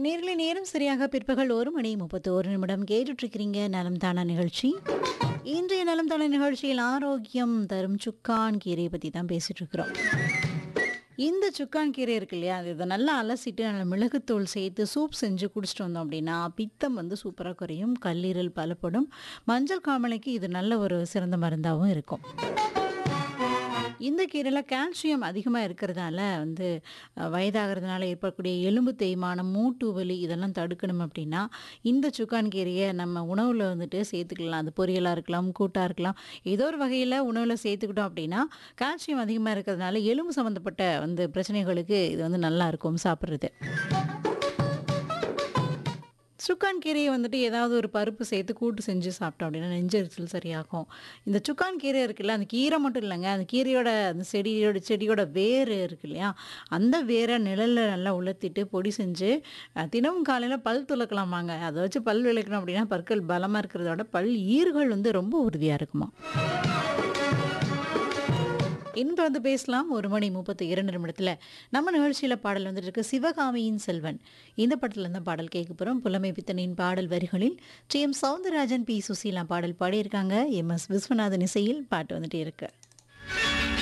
நேரில் நேரம் சரியாக பிற்பகல் ஒரு மணி முப்பத்தோரு நிமிடம் கேட்டுட்ருக்கிறீங்க நலம் தானா நிகழ்ச்சி இன்றைய நலம் தானா நிகழ்ச்சியில் ஆரோக்கியம் தரும் சுக்கான் கீரை பற்றி தான் பேசிட்டு இருக்கிறோம் இந்த சுக்கான் கீரை இருக்கு இல்லையா அது இதை நல்லா அலசிட்டு நல்லா மிளகுத்தூள் சேர்த்து சூப் செஞ்சு குடிச்சிட்டு வந்தோம் அப்படின்னா பித்தம் வந்து சூப்பராக குறையும் கல்லீரல் பலப்படும் மஞ்சள் காமலைக்கு இது நல்ல ஒரு சிறந்த மருந்தாகவும் இருக்கும் இந்த கீரையில் கால்சியம் அதிகமாக இருக்கிறதால வந்து அஹ், வயதாகிறதுனால ஏற்படக்கூடிய எலும்பு தேய்மானம் மூட்டு வலி இதெல்லாம் தடுக்கணும் அப்படின்னா இந்த சுக்கான் கீரையை நம்ம உணவில் வந்துட்டு சேர்த்துக்கலாம் அது பொரியலாக இருக்கலாம் கூட்டாக இருக்கலாம் ஏதோ ஒரு வகையில் உணவில் சேர்த்துக்கிட்டோம் அப்படின்னா கால்சியம் அதிகமாக இருக்கிறதுனால எலும்பு சம்மந்தப்பட்ட வந்து பிரச்சனைகளுக்கு இது வந்து நல்லா இருக்கும் சாப்பிட்றது சுக்கான் கீரையை வந்துட்டு ஏதாவது ஒரு பருப்பு சேர்த்து கூட்டு செஞ்சு சாப்பிட்டோம் அப்படின்னா நெஞ்செரிச்சல் சரியாகும் இந்த சுக்கான் கீரை இருக்குல்ல அந்த கீரை மட்டும் இல்லைங்க அந்த கீரையோட அந்த செடியோட செடியோட வேர் இருக்கு இல்லையா அந்த வேரை நிழலில் நல்லா உலர்த்திட்டு பொடி செஞ்சு அஹ், தினமும் காலையில் பல் துளக்கலாமாங்க அதை வச்சு பல் விளக்கணும் அப்படின்னா பற்கள் பலமாக இருக்கிறதோட பல் ஈறுகள் வந்து ரொம்ப உறுதியாக இருக்குமா இன்று வந்து பேசலாம் ஒரு மணி முப்பத்தி இரண்டு நிமிடத்தில் நம்ம நிகழ்ச்சியில் பாடல் வந்துட்டு இருக்கு சிவகாமியின் செல்வன் இந்த படத்துல இருந்து பாடல் கேட்க போகிறோம் புலமை பித்தனின் பாடல் வரிகளில் T M Soundararajan P Susheela பாடல் பாடியிருக்காங்க எம் எஸ் விஸ்வநாதன் இசையில் பாட்டு வந்துட்டே இருக்கு